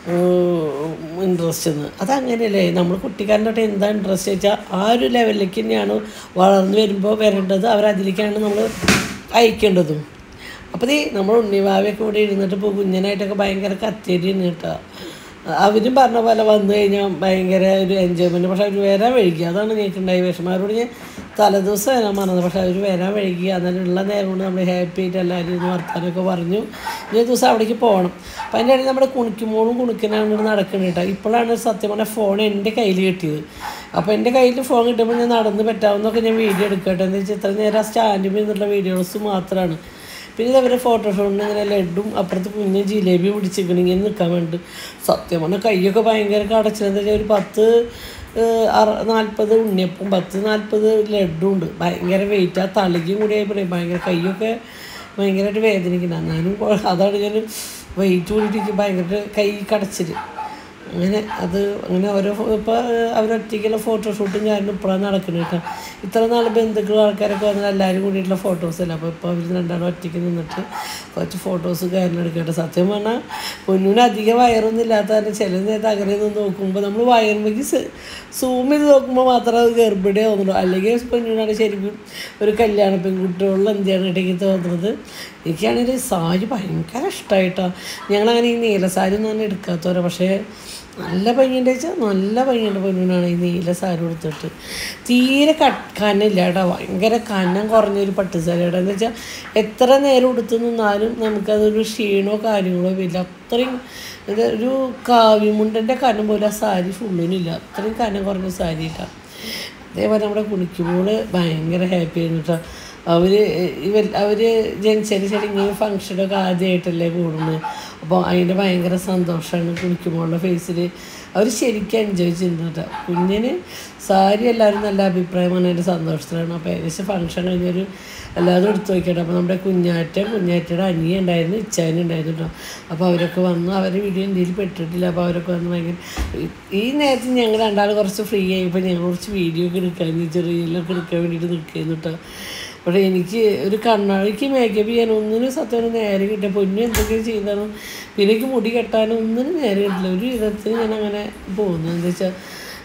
ഇൻട്രസ്റ്റ് എന്ന് അതങ്ങനെയല്ലേ നമ്മൾ കുട്ടിക്കാരൻ്റെ തൊട്ട് എന്താ ഇൻട്രസ്റ്റ് വെച്ചാൽ ആ ഒരു ലെവലിലേക്ക് തന്നെയാണ് വളർന്നു വരുമ്പോൾ വരേണ്ടത് അവരതിലേക്കാണ് നമ്മൾ അയക്കേണ്ടതും അപ്പോൾ ഈ നമ്മൾ ഉണ്ണിവാവയൊക്കെ ഇവിടെ ഇരുന്നിട്ട് ഇപ്പോൾ കുഞ്ഞനായിട്ടൊക്കെ ഭയങ്കര കത്തേരിയാണ് കേട്ടോ അവരും പറഞ്ഞ പോലെ വന്നു കഴിഞ്ഞാൽ ഭയങ്കര ഒരു എൻജോയ്മെൻറ്റ് പക്ഷെ അവർ വരാൻ വൈകി അതാണ് ഞങ്ങൾക്ക് ഉണ്ടായ വിഷമം അവരോട് ഞാൻ തലേദിവസം വരാൻ പറഞ്ഞത് പക്ഷെ അവർ വരാൻ വൈകി അതിനുള്ള നേരം കൊണ്ട് നമ്മൾ ഹാപ്പി ആയിട്ട് എല്ലാവരും ഇരുന്ന് വർത്താനമൊക്കെ പറഞ്ഞു ഇനി ഒരു ദിവസം അവിടേക്ക് പോകണം അപ്പം അതിൻ്റെ ഇടയിൽ നമ്മുടെ കുണിക്കുമ്പോഴും കുണിക്കനാണ് ഇവിടെ നടക്കുന്നത് കേട്ടോ ഇപ്പോഴാണ് സത്യം പറഞ്ഞാൽ ഫോൺ എൻ്റെ കയ്യിൽ കിട്ടിയത് അപ്പോൾ എൻ്റെ കയ്യിൽ ഫോൺ കിട്ടുമ്പോൾ ഞാൻ നടന്ന് പറ്റാവുന്നൊക്കെ ഞാൻ വീഡിയോ എടുക്കട്ടെ എന്ന് വെച്ചാൽ ഇത്ര നേരം ആ സ്റ്റാൻഡിൽ നിന്നുള്ള വീഡിയോസ് മാത്രമാണ് പിന്നെ ഇതവരെ ഫോട്ടോഷോട്ടിന് ഇങ്ങനെ ലഡും അപ്പുറത്ത് കുഞ്ഞ് ജിലേബി പിടിച്ചിരിക്കണം ഇങ്ങനെ നിൽക്കാൻ വേണ്ടി സത്യം പറഞ്ഞാൽ കൈയൊക്കെ ഭയങ്കര കടച്ചിലെന്ന് വെച്ചാൽ ഒരു പത്ത് ഏഹ്, അറ നാൽപ്പത് ഉണ്ണിയപ്പം പത്ത് നാൽപ്പത് ലഡും ഉണ്ട് ഭയങ്കര വെയിറ്റ് ആ തളിക്കും കൂടി ആയപ്പോഴേ ഭയങ്കര കൈയൊക്കെ ഭയങ്കരമായിട്ട് വേദനിക്കണം എന്നാലും കൊ- അതാണ് ഞാൻ വെയിറ്റ് കൂടിയിട്ട് ഭയങ്കര കൈ കടച്ചിൽ അങ്ങനെ അത് അങ്ങനെ ഓരോ ഇപ്പോൾ അവരൊറ്റയ്ക്കുള്ള ഫോട്ടോഷൂട്ടും ഞാനും ഇപ്പോഴാണ് നടക്കുന്നത് കേട്ടോ ഇത്ര നാൾ ബന്ധുക്കളും ആൾക്കാരൊക്കെ വന്നാൽ എല്ലാവരും കൂടിയിട്ടുള്ള ഫോട്ടോസ് അല്ല അപ്പോൾ ഇപ്പോൾ അവർ രണ്ടാളും ഒറ്റയ്ക്ക് നിന്നിട്ട് കുറച്ച് ഫോട്ടോസ് കാര്യം എടുക്കട്ടെ സത്യം പറഞ്ഞാൽ പൊന്നൂന് അധികം വയറൊന്നും ഇല്ലാത്ത കാരണം ചില നേരത്തെ അകലെ നിന്ന് നോക്കുമ്പോൾ നമ്മൾ വയറുമ്പേക്ക് സൂം ചെയ്ത് നോക്കുമ്പോൾ മാത്രമേ അത് ഗർഭിണിയെ തോന്നുള്ളൂ അല്ലെങ്കിൽ പൊന്നൂനാണ് ശരിക്കും ഒരു കല്യാണ പെൺകുട്ടികളിൽ എന്താണ് ഇടയ്ക്ക് തോന്നുന്നത് എനിക്കാണെങ്കിൽ സാരി ഭയങ്കര ഇഷ്ടമായിട്ടോ ഞങ്ങളങ്ങനെ ഈ നീല സാരി ഒന്നും അങ്ങനെ എടുക്കാത്തവരോ പക്ഷേ നല്ല ഭംഗിയുണ്ട് വെച്ചാൽ നല്ല ഭംഗിയുണ്ട് പൊന്നൂനാണ് ഈ നീല സാരി എടുത്തിട്ട് തീരെ കട്ട് കനമില്ല കേട്ടോ ഭയങ്കര കനം കുറഞ്ഞൊരു പട്ട് സാരി കേട്ടോ എന്ന് വെച്ചാൽ എത്ര നേരം ഉടുത്ത് നിന്നാലും നമുക്കതൊരു ക്ഷീണമോ കാര്യങ്ങളോ വരില്ല അത്രയും ഇത് ഒരു കാവ്യമുണ്ടൻ്റെ കനം പോലെ ആ സാരി ഫുള്ളിനില്ല അത്രയും കനം കുറഞ്ഞ സാരി കേട്ടോ അതേപോലെ നമ്മുടെ കുണിക്കുമ്പോൾ ഭയങ്കര ഹാപ്പി ആയിരുന്നു കേട്ടോ അവർ ഇവർ അവർ ജനിച്ചതിന് ശേഷം ഇങ്ങനെ ഫങ്ഷനൊക്കെ ആദ്യമായിട്ടല്ലേ കൂടുന്നത് അപ്പോൾ അതിൻ്റെ ഭയങ്കര സന്തോഷമാണ് കുണിക്കുമ്പോഴുള്ള ഫേസിൽ അവർ ശരിക്കും എൻജോയ് ചെയ്യുന്നു കേട്ടോ കുഞ്ഞിന് സാരി എല്ലാവരും നല്ല അഭിപ്രായമാണ് അതിൻ്റെ സന്തോഷത്തിലാണ് അപ്പോൾ ഏകദേശം ഫങ്ഷൻ കഴിഞ്ഞൊരു എല്ലാവരും എടുത്തു നോക്കിയിട്ട് അപ്പോൾ നമ്മുടെ കുഞ്ഞാറ്റ കുഞ്ഞാറ്റയുടെ അനിയ ഉണ്ടായിരുന്നു ഇച്ചാനും ഉണ്ടായിരുന്നു കേട്ടോ അപ്പോൾ അവരൊക്കെ വന്നു അവരുടെ വീഡിയോ എന്തെങ്കിലും പെട്ടിട്ടില്ല അപ്പോൾ അവരൊക്കെ വന്ന് ഭയങ്കര ഈ- ഈ നേരത്ത് ഞങ്ങൾ രണ്ടാൾ കുറച്ച് ഫ്രീ ആയപ്പോൾ ഞങ്ങൾ കുറച്ച് വീഡിയോ ഒക്കെ എടുക്കാൻ ചെറിയൊക്കെ എടുക്കാൻ വേണ്ടിയിട്ട് നിൽക്കുന്നു കേട്ടോ പക്ഷേ എനിക്ക് ഒരു കണ്ണാടിക്ക് മേക്കപ്പ് ചെയ്യാൻ ഒന്നിനും സത്യം നേരെ കിട്ടിയ പൊന്നു എന്തൊക്കെയാണ് ചെയ്താണ് പിന്നെ എനിക്ക് മുടി കെട്ടാനും ഒന്നിനും നേരെ കിട്ടില്ല ഒരു വിധത്തിൽ ഞാൻ അങ്ങനെ പോകുന്നു എന്താ വെച്ചാൽ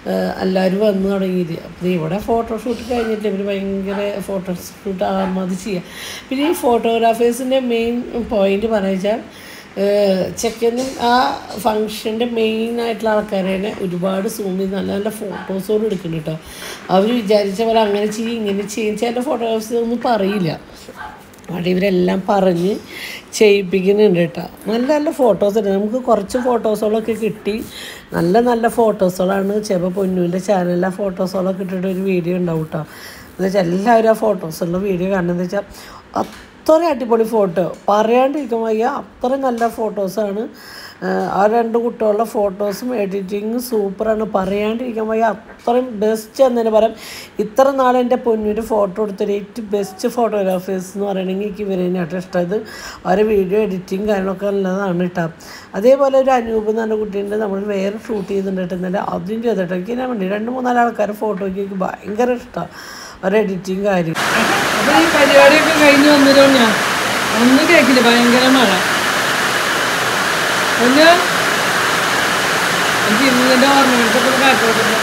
എല്ലാവരും വന്നു തുടങ്ങിയത് അപ്പോൾ ഇവിടെ ഫോട്ടോഷൂട്ട് കഴിഞ്ഞിട്ട് ഇവർ ഭയങ്കര ഫോട്ടോഷൂട്ട് ആത്മഹത്യ ചെയ്യുക പിന്നെ ഈ ഫോട്ടോഗ്രാഫേഴ്സിൻ്റെ മെയിൻ പോയിന്റ് പറയുക ചെക്കനും ആ ഫങ്ഷൻ്റെ മെയിൻ ആയിട്ടുള്ള ആൾക്കാരെ തന്നെ ഒരുപാട് സൂം ചെയ്ത് നല്ല നല്ല ഫോട്ടോസുകൾ എടുക്കുന്നുണ്ട് കേട്ടോ അവർ വിചാരിച്ച പോലെ അങ്ങനെ ചെയ്യും ഇങ്ങനെ ചെയ്യും ചില ഫോട്ടോഗ്രാഫേഴ്സ് ഒന്നും പറയില്ല അവിടെ ഇവരെല്ലാം പറഞ്ഞ് ചെയ്യിപ്പിക്കുന്നുണ്ട് കേട്ടോ നല്ല നല്ല ഫോട്ടോസ് ഉണ്ട് നമുക്ക് കുറച്ച് ഫോട്ടോസുകളൊക്കെ കിട്ടി നല്ല നല്ല ഫോട്ടോസുകളാണ് ചിലപ്പോൾ പൊന്നുവിൻ്റെ ചാനലിലെ ഫോട്ടോസുകളൊക്കെ ഇട്ടിട്ട് ഒരു വീഡിയോ ഉണ്ടാവും കേട്ടോ എന്ന് വെച്ചാൽ എല്ലാവരും ആ ഫോട്ടോസുള്ള വീഡിയോ കാണുന്നത് വെച്ചാൽ അത്ര അടിപൊളി ഫോട്ടോ പറയാണ്ടിരിക്കാൻ വയ്യ അത്ര നല്ല ഫോട്ടോസാണ് ആ രണ്ട് കുട്ടികളുടെ ഫോട്ടോസും എഡിറ്റിങ്ങും സൂപ്പറാണ് പറയാണ്ടിരിക്കാൻ വയ്യ അത്രയും ബെസ്റ്റ് എന്ന് തന്നെ പറയാം ഇത്ര നാൾ എൻ്റെ പൊന്നിൻ്റെ ഫോട്ടോ എടുത്തൊരു ഏറ്റവും ബെസ്റ്റ് ഫോട്ടോഗ്രാഫേഴ്സ് എന്ന് പറയണമെങ്കിൽ എനിക്ക് ഇവരെ തന്നെയാട്ടോ ഇഷ്ടം ഇത് അവരെ വീഡിയോ എഡിറ്റിങ് കാര്യങ്ങളൊക്കെ നല്ലതാണ് കേട്ടോ അതേപോലെ ഒരു അനൂപ് എന്ന് പറഞ്ഞ കുട്ടീൻ്റെ നമ്മൾ വേറെ ഷൂട്ട് ചെയ്തിട്ടുണ്ടെങ്കിൽ അതും ചെയ്തിട്ട് എനിക്ക് ഞാൻ വേണ്ടി രണ്ട് മൂന്നാല് ആൾക്കാരെ ഫോട്ടോയ്ക്ക് എനിക്ക് ഭയങ്കര ഇഷ്ടമാണ് അവരുടെ എഡിറ്റിങ് കാര്യം അപ്പൊ ഈ പരിപാടിയൊക്കെ കഴിഞ്ഞ് വന്നതോ ഞാൻ ഒന്നും കേൾക്കില്ല ഭയങ്കര മഴ ഒന്ന് എനിക്ക് ഇന്നതിന്റെ ഓർണമെന്റ്സ് ഒക്കെ കാറ്റോട്ടെ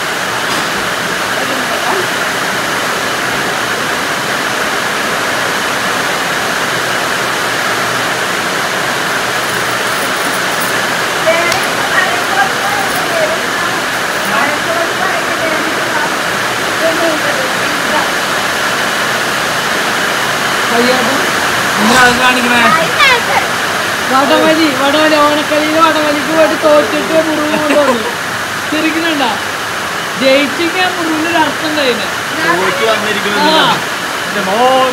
കഴിയാട്ടോ എന്താണ് കാണിക്കണേ വടവലി വടവലി ഓണക്കളിയിൽ വടവലിക്ക് വേണ്ടി തോറ്റിട്ട് മുറിവ് കൊണ്ടുവന്നു തിരിക്കുന്നുണ്ടാ ജയിച്ചിക്കാൻ മുറിവിനൊരു അർത്ഥം കഴിഞ്ഞു തോറ്റ് വന്നിരിക്കുന്നു ആ. എന്റെ മോൻ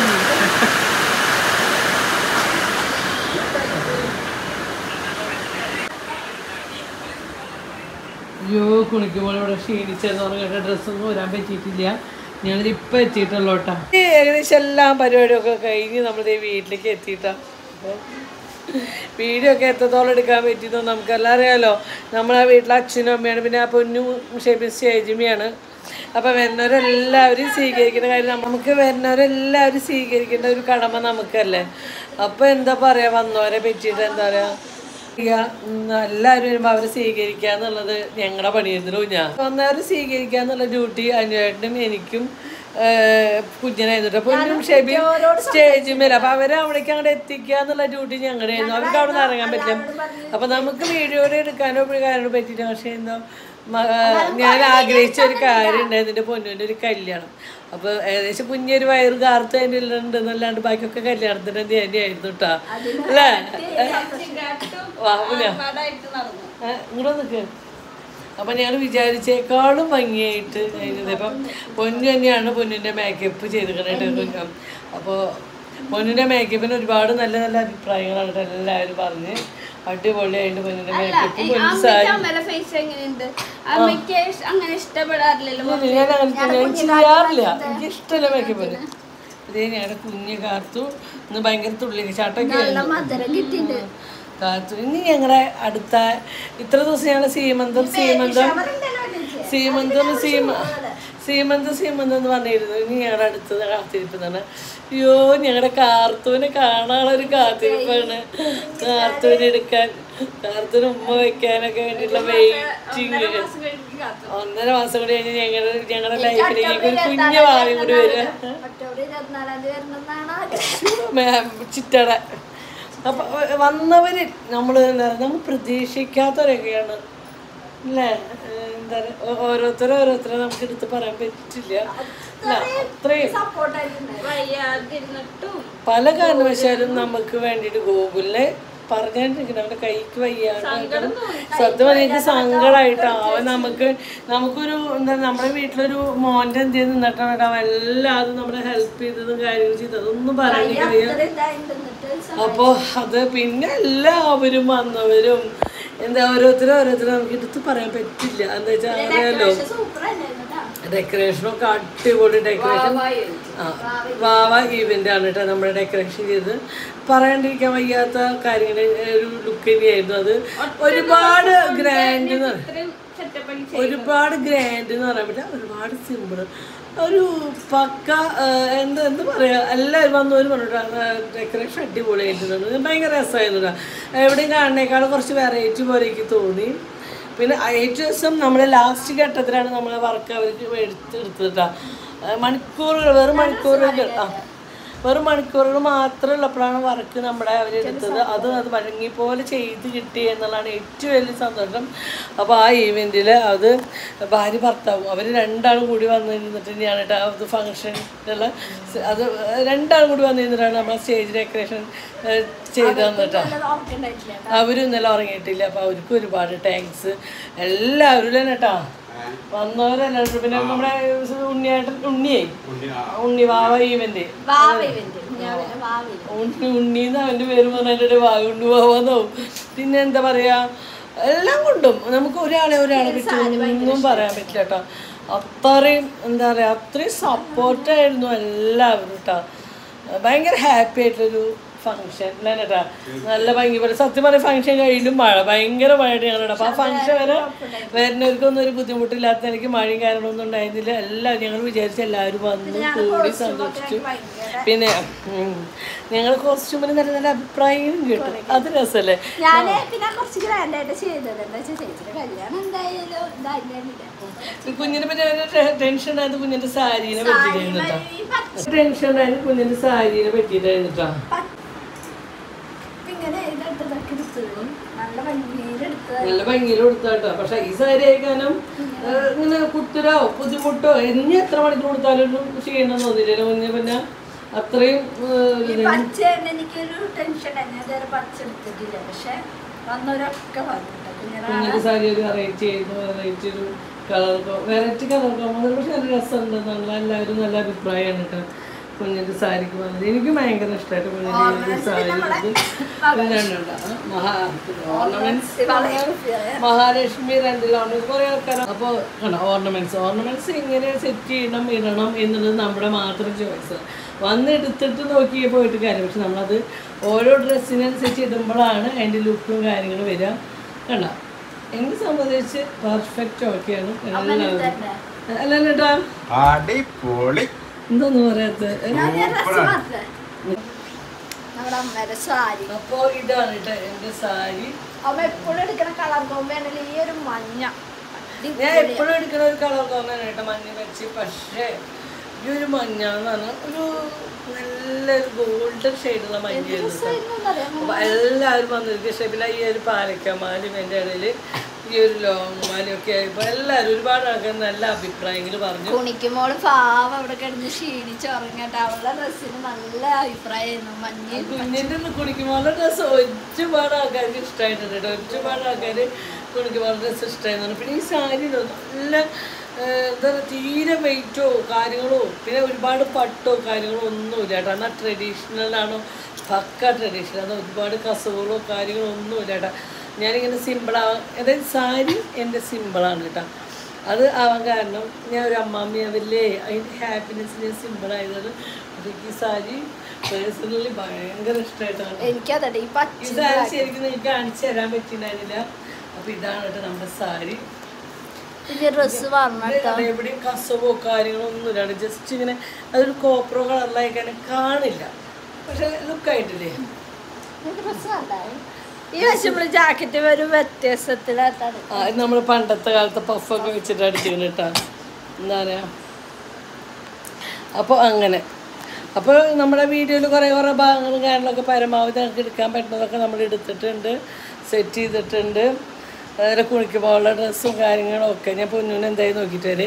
അയ്യോ കുണിക്കുമ്പോൾ ഇവിടെ ക്ഷീണിച്ചെന്ന് പറഞ്ഞിട്ട് ഡ്രസ്സൊന്നും വരാൻ പറ്റിയിട്ടില്ല ഞാനിത് ഇപ്പം എത്തിയിട്ടുള്ളൂ കേട്ടോ ഏകദേശം എല്ലാ പരിപാടിയൊക്കെ കഴിഞ്ഞ് നമ്മൾ വീട്ടിലേക്ക് എത്തിയിട്ടാ അപ്പോൾ വീഡിയോ ഒക്കെ എത്രത്തോളം എടുക്കാൻ പറ്റിയെന്ന് നമുക്കെല്ലാം അറിയാലോ നമ്മളെ വീട്ടിലെ അച്ഛനും അമ്മയാണ് പിന്നെ ആ പൊന്നും ഷെബി ചേച്ചിമ്മയാണ് അപ്പോൾ വരുന്നവരെല്ലാവരും സ്വീകരിക്കുന്ന കാര്യം നമുക്ക് വരുന്നവരെല്ലാവരും സ്വീകരിക്കേണ്ട ഒരു കടമ നമുക്കല്ലേ അപ്പോൾ എന്താ പറയുക വന്നവരെ പറ്റിയിട്ട് എന്താ പറയുക ചെയ്യുക. ഉം, എല്ലാവരും വരുമ്പോൾ അവരെ സ്വീകരിക്കുക എന്നുള്ളത് ഞങ്ങളുടെ പണിയായിരുന്നു ഞാൻ വന്നവരെ സ്വീകരിക്കുക എന്നുള്ള ഡ്യൂട്ടി അനുവേട്ടനും എനിക്കും കുഞ്ഞനായിരുന്നു പൊന്നും ഷെബിയും സ്റ്റേജും വരും അപ്പൊ അവരെ അവിടേക്ക് അങ്ങോട്ട് എത്തിക്കുക എന്നുള്ള ഡ്യൂട്ടി ഞങ്ങളുടെ ആയിരുന്നു അവർക്ക് അവിടെ നിന്ന് ഇറങ്ങാൻ പറ്റില്ല അപ്പൊ നമുക്ക് വീഡിയോയുടെ എടുക്കാനോ ഒരു കാര്യങ്ങളോ പറ്റിയില്ല പക്ഷേ എന്തോ മ- ഞാൻ ആഗ്രഹിച്ച ഒരു കാര്യം ഉണ്ടായിരുന്നു എൻ്റെ പൊന്നുവിൻ്റെ ഒരു കല്യാണം അപ്പൊ ഏകദേശം കുഞ്ഞൊരു വയറ് കാർത്ത് അതിൻ്റെ ഉണ്ട് എന്നല്ലാണ്ട് ബാക്കിയൊക്കെ കല്യാണത്തിന് എൻ്റെ തന്നെയായിരുന്നു കേട്ടോ അല്ലേ വാ പിന്നെ ഇങ്ങോട്ട് നിൽക്ക് അപ്പൊ ഞാൻ വിചാരിച്ചേക്കാളും ഭംഗിയായിട്ട് കഴിഞ്ഞത് ഇപ്പം പൊന്നു തന്നെയാണ് പൊന്നിൻ്റെ മേക്കപ്പ് ചെയ്തിരിക്കണേട്ട് അപ്പോൾ പൊന്നിൻ്റെ മേക്കപ്പിന് ഒരുപാട് നല്ല നല്ല അഭിപ്രായങ്ങളാണ് കേട്ടോ എല്ലാവരും പറഞ്ഞ് അടിപൊളിയായിട്ട് പൊന്നിൻ്റെ മേക്കപ്പ് പൊന്നു സാരി അമ്മയുടെ ഫേസ് എങ്ങനെയുണ്ട് അമ്മയ്ക്ക് അങ്ങനെ ഇഷ്ടപ്പെടാറില്ലല്ലോ ഞാൻ അങ്ങനെ തന്നെ ഞാൻ ചെയ്യാറില്ല എനിക്ക് ഇഷ്ടമല്ല മേക്കപ്പ് ഇതേ ഞങ്ങളുടെ കുഞ്ഞ് കാർത്തു ഇന്ന് ഭയങ്കര തുള്ളി ചാട്ടൊക്കെ ആയിരുന്നു മധുരം കിട്ടിയിട്ടുണ്ട് കാത്തു ഇനി ഞങ്ങളുടെ അടുത്ത ഇത്ര ദിവസം ഞങ്ങൾ സീമന്തം സീമന്തം സീമന്തം സീമ സീമന്തം സീമന്തം എന്ന് പറഞ്ഞിരുന്നു ഇനി ഞങ്ങളുടെ അടുത്തത് കാത്തിരിപ്പതാണ് അയ്യോ ഞങ്ങളുടെ കാർത്തൂനെ കാണാനുള്ള ഒരു കാത്തിരിപ്പാണ് കാർത്തൂനെ എടുക്കാൻ കാർത്തൂന് ഉമ്മ വെക്കാനൊക്കെ വേണ്ടിയിട്ടുള്ള വെയിറ്റിങ് ഒന്നര മാസം കൂടി കഴിഞ്ഞ് ഞങ്ങളുടെ ഞങ്ങളുടെ ലൈഫിലേക്ക് ഒരു കുഞ്ഞു ഭാവി കൂടി വരിക ഒക്ടോബർ ഇരുപത്തിനാലാം തീയതി വരണമെന്നാണ് ആഗ്രഹം മേ- ചിറ്റട അപ്പൊ വന്നവര് നമ്മൾ എന്താ നമ്മൾ പ്രതീക്ഷിക്കാത്തവരൊക്കെയാണ് അല്ലേ ഏഹ് എന്താ പറയുക ഓരോരുത്തരും ഓരോരുത്തരെ നമുക്ക് എടുത്ത് പറയാൻ പറ്റില്ല അല്ല അത്രയും സപ്പോർട്ടായിട്ടുണ്ട് വയ്യാതിരുന്നിട്ടും പല കാരണവശാലും നമുക്ക് വേണ്ടിയിട്ട് ഗൂഗിളിനെ പറഞ്ഞാണ്ടിരിക്കണം അവൻ്റെ കൈക്ക് വയ്യാണ്ട് സത്യം പറഞ്ഞാൽ എനിക്ക് സങ്കടമായിട്ട് അവൻ നമുക്ക് നമുക്കൊരു എന്താ നമ്മുടെ വീട്ടിലൊരു മോൻ്റെ എന്ത് ചെയ്ത് നിന്നിട്ടാണ് അവൻ എല്ലാതും നമ്മളെ ഹെൽപ്പ് ചെയ്തതും കാര്യങ്ങൾ ചെയ്തതും ഒന്നും പറയാണ്ടിരിക്കില്ല അത്ര ഇതായിട്ടുണ്ടെന്നിട്ട് അപ്പോൾ അത് പിന്നെ എല്ലാവരും വന്നവരും എന്താ ഓരോരുത്തരും ഓരോരുത്തരും നമുക്ക് എടുത്ത് പറയാൻ പറ്റില്ല എന്താ വെച്ചാൽ അറിയാലോ സൂപ്പർ ആയിരുന്നു കേട്ടോ ഡെക്കറേഷനൊക്കെ അടിപൊളി ഡെക്കറേഷൻ ആ വാവ ഈവൻ്റ് ആണ് കേട്ടോ നമ്മുടെ ഡെക്കറേഷൻ ചെയ്ത് പറയാണ്ടിരിക്കാൻ വയ്യാത്ത കാര്യങ്ങൾ ഒരു ലുക്ക് തന്നെയായിരുന്നു അത് ഒരുപാട് ഗ്രാൻഡ് എന്ന് പറയും ഇത്രയും സെറ്റപ്പ് ആക്കി ഒരുപാട് ഗ്രാൻഡ് എന്ന് പറയാൻ പറ്റില്ല ഒരുപാട് സിമ്പിൾ ഒരു പക്ക ആ, എന്താ എന്താ പറയാ എല്ലാവരും വന്നവരും പറഞ്ഞു ഡെക്കറേഷൻ അടിപൊളിയായിട്ടുണ്ട് ഭയങ്കര രസമായിരുന്നു എവിടെയും കാണുന്നേക്കാളും കുറച്ച് വെറൈറ്റി പോലെ എനിക്ക് തോന്നി പിന്നെ ഏറ്റവും ദിവസം നമ്മുടെ ലാസ്റ്റ് ഘട്ടത്തിലാണ് നമ്മളെ വർക്ക് അവർക്ക് എടുത്ത് എടുത്തിട്ടാ മണിക്കൂറുകൾ വെറും മണിക്കൂറുകൾ ആ വെറും മണിക്കൂറുകൾ മാത്രം ഉള്ളപ്പോഴാണ് വർക്ക് നമ്മുടെ അവരെടുത്തത് അത് അത് വഴങ്ങി പോലെ ചെയ്ത് കിട്ടി എന്നുള്ളതാണ് ഏറ്റവും വലിയ സന്തോഷം അപ്പോൾ ആ ഈവെൻറ്റിൽ അത് ഭാര്യ ഭർത്താവും അവർ രണ്ടാളും കൂടി വന്നിരുന്നിട്ട് തന്നെയാണ് കേട്ടോ അത് ഫങ്ഷനുള്ള അത് രണ്ടാളും കൂടി വന്നിരുന്നിട്ടാണ് നമ്മൾ സ്റ്റേജ് ഡെക്കറേഷൻ ചെയ്ത് തന്നിട്ടാ ഓർക്കുണ്ടായിട്ടില്ല അവരും ഇന്നലെ ഉറങ്ങിയിട്ടില്ല അപ്പോൾ അവർക്ക് ഒരുപാട് താങ്ക്സ് എല്ലാവരും തന്നെ കേട്ടോ വന്നവരെല്ലാവരും പിന്നെ നമ്മുടെ ഉണ്ണിയേട്ടൻ ഉണ്ണിയേ ഉണ്ണി വാവ ഈവന്റ് വാവ ഇവന്റ് ഞാൻ വാവ ഉണ്ണി ഉണ്ണിന്ന് അവൻ്റെ പേര് പറഞ്ഞിട്ട് വാവ ഉണ്ണി വാവാന്നാവും പിന്നെ എന്താ പറയാ എല്ലാം കൊണ്ടും നമുക്ക് ഒരാളെ ഒരാളെ പറ്റി ഒന്നും പറയാൻ പറ്റില്ല കേട്ടോ അത്രയും എന്താ പറയാ അത്രയും സപ്പോർട്ടായിരുന്നു എല്ലാവരും കേട്ടോ ഭയങ്കര ഹാപ്പി ആയിട്ടൊരു ഫംഗ്ഷൻ അല്ലേ കേട്ടാ നല്ല ഭംഗി പോലെ സത്യം പറഞ്ഞ ഫംഗ്ഷൻ കഴിയിലും മഴ ഭയങ്കര മഴയുടെ ഞങ്ങളുടെ അപ്പോൾ ആ ഫംഗ്ഷൻ വരെ വരുന്നവർക്കൊന്നും ഒരു ബുദ്ധിമുട്ടില്ലാത്ത എനിക്ക് മഴയും കാര്യങ്ങളൊന്നും ഉണ്ടായിരുന്നില്ല എല്ലാം ഞങ്ങൾ വിചാരിച്ച എല്ലാവരും വന്നു കൂടി സന്തോഷിച്ചു പിന്നെ ഞങ്ങൾ കോസ്റ്റ്യൂമിന് നല്ല നല്ല അഭിപ്രായങ്ങളും കിട്ടും അത് രസമല്ലേ ഞാന് പിന്നെ കുറച്ച് ഗ്രാൻഡ് ആയിട്ട് ചെയ്തത് എന്താ വെച്ചാൽ ചേച്ചിയുടെ കല്യാണം എന്തായാലും ഇതായിരുന്നില്ല കുഞ്ഞിനെ പറ്റി ടെൻഷൻ ഉണ്ടായത് കുഞ്ഞിന്റെ സാരീനെ പറ്റിയിട്ടാ ടെൻഷൻ ഉണ്ടായത് കുഞ്ഞിന്റെ സാരീനെ പറ്റിയിട്ടായിരുന്നിട്ടാ ഇങ്ങനെ ഇതെടുത്തതൊക്കെ എടുത്തത് നല്ല ഭംഗിയിലെടുത്തത് നല്ല ഭംഗിയിൽ കൊടുത്താട്ടോ പക്ഷെ ഈ സാരി അയക്കാനും ഇങ്ങനെ കുത്തിരോ ബുദ്ധിമുട്ടോ ഇനി എത്ര മണിക്കൂർ കൊടുത്താലും ഒരു ക്ഷീണം തോന്നില്ലല്ലോ കുഞ്ഞ് പിന്നെ അത്രയും ഏഹ്, ഈ ഇത് പച്ച തന്നെ എനിക്കൊരു ടെൻഷൻ ഞാൻ ഇതുവരെ പച്ച എടുത്തിട്ടില്ല പക്ഷെ വന്നവരൊക്കെ പറഞ്ഞിട്ട് കുഞ്ഞിനെ കുഞ്ഞിന്റെ സാരി ഒരു വെറൈറ്റി ആയിരുന്നു വെറൈറ്റി ഒരു കളർ വെറൈറ്റി കളർ കോമ്പോ പക്ഷെ നല്ല രസമുണ്ട് നല്ല എല്ലാവരും നല്ല അഭിപ്രായമാണ് കേട്ടോ കുഞ്ഞിന്റെ സാരിക്ക് വന്നത് എനിക്ക് ഭയങ്കര ഇഷ്ടമായിട്ട് കുഞ്ഞിന്റെ ഈ സാരി മഹാ ഓർണമെന്റ്സ് മഹാലക്ഷ്മി റെന്റിൽ ഓർണമെന്റ്സ് കുറേ ആൾക്കാർ അപ്പോൾ കണ്ടോ ഓർണമെന്റ്സ് ഓർണമെന്റ്സ് ഇങ്ങനെ സെറ്റ് ചെയ്യണം ഇടണം എന്നുള്ളത് നമ്മുടെ മാത്രം ചോയ്സ് വന്ന് എടുത്തിട്ട് നോക്കി പോയിട്ട് കാര്യം പക്ഷെ നമ്മളത് ഓരോ ഡ്രസ്സിനനുസരിച്ച് ഇടുമ്പോഴാണ് അതിൻ്റെ ലുക്കും കാര്യങ്ങളും വരിക കണ്ടോ എന്നെ സംബന്ധിച്ച് പെർഫെക്റ്റ് ഓക്കെയാണ് എല്ലാവരും അല്ല കേട്ടാ അടിപൊളി എന്താന്ന് പറയാത്തത് നമ്മുടെ അമ്മയുടെ സാരി അപ്പോൾ ഇതാണ് കേട്ടോ എൻ്റെ സാരി അമ്മ എപ്പോഴും എടുക്കണ കളർ കോമ്പാണെങ്കിൽ ഈ ഒരു മഞ്ഞ ഞാൻ എപ്പോഴും എടുക്കുന്ന ഒരു കളർ തോന്നാണ് കേട്ടോ മഞ്ഞ വെച്ച് പക്ഷേ ഈ ഒരു മഞ്ഞ എന്ന് പറഞ്ഞാൽ ഒരു നല്ലൊരു ഗോൾഡൻ ഷെയ്ഡുള്ള മഞ്ഞയായിരുന്നു കേട്ടോ. അപ്പൊ എല്ലാവരും വന്നിരിക്കും ഷെബില ഈ ഒരു പാലക്കമാലും എൻ്റെ ഇടയിൽ ഈ ഒരു ലോങ് മാലും ഒക്കെ ആയപ്പോൾ എല്ലാവരും ഒരുപാട് ആൾക്കാർ നല്ല അഭിപ്രായങ്ങൾ പറഞ്ഞു കുണിക്കുമ്പോൾ പാവം അവിടെ കിടന്ന് ക്ഷീണിച്ച് ഉറങ്ങട്ടെ അവളുടെ ഡ്രസ്സിന് നല്ല അഭിപ്രായമായിരുന്നു മഞ്ഞ കുഞ്ഞിൻ്റെ കുണിക്കുമ്പോൾ ഡ്രസ്സ് ഒരുപാട് ആൾക്കാർക്ക് ഇഷ്ടമായിട്ടുണ്ട് കേട്ടോ ഒരുപാട് ആൾക്കാർ കുണിക്കുമ്പോൾ ഡ്രസ്സ് ഇഷ്ടമായിരുന്നു പിന്നെ ഈ സാരി നല്ല ഏഹ്, എന്താ പറയുക തീരെ വെയിറ്റോ കാര്യങ്ങളോ പിന്നെ ഒരുപാട് പട്ടോ കാര്യങ്ങളോ ഒന്നുമില്ല കേട്ടോ എന്നാൽ ട്രഡീഷണലാണോ പക്ക ട്രഡീഷണൽ എന്നാൽ ഒരുപാട് കസവുകളോ കാര്യങ്ങളോ ഒന്നുമില്ല കേട്ടോ ഞാനിങ്ങനെ സിമ്പിളാവാൻ അതായത് സാരി എൻ്റെ സിമ്പിളാണ് കേട്ടോ അത് ആവാൻ കാരണം ഞാൻ ഒരു അമ്മാമ്മയാവില്ലേ അതിൻ്റെ ഹാപ്പിനെസ് ഞാൻ സിമ്പിളായതാണ് എനിക്ക് ഈ സാരി പേഴ്സണലി ഭയങ്കര ഇഷ്ടമായിട്ടാണ് എനിക്കതെ ഈ ഈ പച്ച സാരി ശരിക്കും എനിക്ക് കാണിച്ചു തരാൻ പറ്റിയിട്ടുണ്ടായിരുന്നില്ല അപ്പൊ ഇതാണ് കേട്ടോ നമ്മുടെ സാരി പിന്നെ ഡ്രസ്സ് പറഞ്ഞിട്ടോ ഇത് എവിടെയും കസവോ കാര്യങ്ങളോ ഒന്നുമില്ല ജസ്റ്റ് ഇങ്ങനെ അതൊരു കോപ്രോ കളറിലായി കഴിഞ്ഞാൽ കാണില്ല പക്ഷെ ലുക്കായിട്ടില്ലേ ഡ്രസ്സ് കണ്ടായി ഈ വശം ജാക്കറ്റ് ഒരു വ്യത്യാസത്തിലാണ് ആ ഇത് നമ്മൾ പണ്ടത്തെ കാലത്തെ പഫൊക്കെ വെച്ചിട്ട് അടിച്ചിരുന്നു കേട്ടോ എന്താ പറയുക അപ്പോൾ അങ്ങനെ അപ്പോൾ നമ്മുടെ വീഡിയോയിൽ കുറേ കുറേ ഭാഗങ്ങളും കാര്യങ്ങളൊക്കെ പരമാവധി നമുക്ക് എടുക്കാൻ പറ്റുന്നതൊക്കെ നമ്മൾ എടുത്തിട്ടുണ്ട് സെറ്റ് ചെയ്തിട്ടുണ്ട് അതിൽ കുളിക്കുമ്പോഴുള്ള ഡ്രസ്സും കാര്യങ്ങളും ഒക്കെ ഞാൻ പൊന്നൂന് എന്തായി നോക്കിയിട്ട് വരെ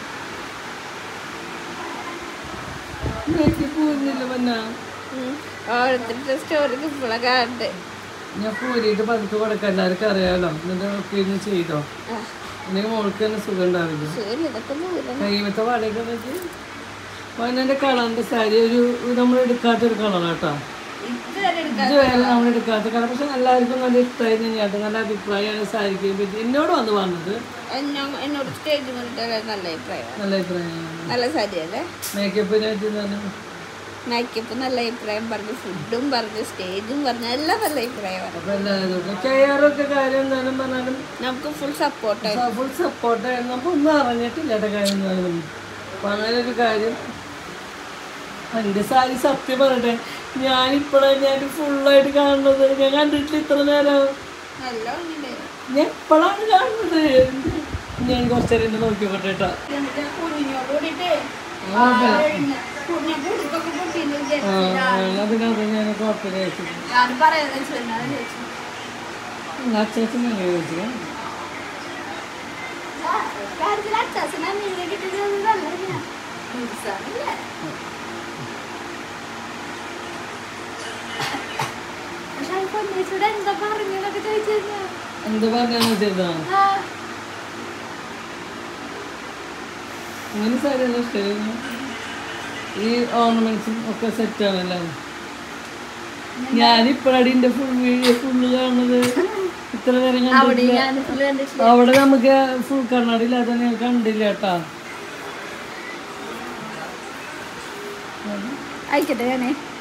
പോരുന്നില്ല പൊന്നാ ഓരോരുത്തരുടെ സ്റ്റോറിക്ക് ഇപ്പോഴൊക്കെ ഉണ്ട് ഞാൻ പൂരിയിട്ട് പതുക്കെ കൊടുക്കാം എല്ലാവർക്കും അറിയാമല്ലോ എന്നിട്ട് ഒക്കെ ഇരുന്ന് ചെയ്തോ അല്ലെങ്കിൽ മോൾക്ക് തന്നെ സുഖം ഉണ്ടാവില്ല ശരി ഇതൊക്കെ ദൂരം കൈമത്തെ വളയൊക്കെ വെച്ച് പതിനെൻ്റെ കളറിൻ്റെ സാരി ഒരു നമ്മൾ എടുക്കാത്തൊരു കളറാട്ടോ ഇതുവരെ എടുക്കാൻ ഇതുവരെ നമ്മൾ എടുക്കാത്ത കളർ പക്ഷെ എല്ലാവർക്കും നല്ല ഇഷ്ടമായിരുന്നു ഞാൻ നല്ല അഭിപ്രായമാണ് സാരിക്ക് പറ്റി എന്നോട് വന്ന് പറഞ്ഞത് എന്നോ- എന്നോട് സ്റ്റേജ് കൊണ്ടിട്ട് നല്ല അഭിപ്രായം നല്ല അഭിപ്രായമാണ് നല്ല സാരിയല്ലേ മേക്കപ്പിനെ പറ്റി തന്നെ മേക്കപ്പ് നല്ല അഭിപ്രായം പറഞ്ഞു ഫുഡും പറഞ്ഞു സ്റ്റേജും പറഞ്ഞു എല്ലാം നല്ല അഭിപ്രായമാണ് അപ്പോൾ എല്ലാവരും കെയറൊക്കെ കാര്യം എന്തായാലും പറഞ്ഞാലും നമുക്ക് ഫുൾ സപ്പോർട്ട് ഫുൾ സപ്പോർട്ടായിരുന്നു അപ്പോൾ ഒന്നും അറിഞ്ഞിട്ടില്ല ഏട്ടാ കാര്യം എന്തായാലും അപ്പം അങ്ങനെ ഒരു കാര്യം എൻ്റെ സാരി സത്യം പറയട്ടെ ഞാനിപ്പോഴാണ് ഞാൻ ഫുള്ളായിട്ട് കാണുന്നത് ഞാൻ കണ്ടിട്ടില്ല ഇത്ര നേരം നല്ല ഭംഗിയുണ്ട് ഞാൻ എപ്പോഴാണ് കാണുന്നത് ഞാൻ കുറച്ചേരം എന്നെ നോക്കി കൊണ്ടേട്ടാ എന്നിട്ട് കുഞ്ഞോട് കൂടിയിട്ട് ആ, കുഞ്ഞു കുടുക്കൊക്കെ പൊട്ടിയിട്ട് ആ, അതിനകത്ത് ഞാൻ കുഴപ്പമില്ല ചേച്ചി ഞാൻ പറയുന്നത് വെച്ചാൽ ചേച്ചി അച്ഛൻ ഞാൻ ചോദിച്ചു കാര്യത്തിൽ അച്ചാച്ചനെ മീനെ കിട്ടിയത് നല്ലതല്ല മിക്സാണില്ലേ പക്ഷെ അത് പൊന്നേച്ചൂടെ എന്താ പറഞ്ഞതൊക്കെ ചോദിച്ചിരുന്നു എന്ത് പറഞ്ഞാന്ന് വെച്ചിരുന്നോ ആ അങ്ങനെ സാരിയല്ല ഇഷ്ടമായിരുന്നു ഈ ഓർണമെന്റ്സും ഒക്കെ സെറ്റാണല്ലോ ഞാനിപ്പോഴാണ് എൻ്റെ ഫുൾ വീഡിയോ ഫുള്ള് കാണുന്നത് ഇത്ര നേരം അവിടെ കണ്ടിട്ടില്ല ഞാൻ ഫുള്ള് കണ്ടിട്ടില്ല അവിടെ നമുക്ക് ഫുൾ കണ്ണാടി ഇല്ലാതെ ഞാൻ കണ്ടില്ല കേട്ടാ ആയിക്കട്ടെ ഞാനേ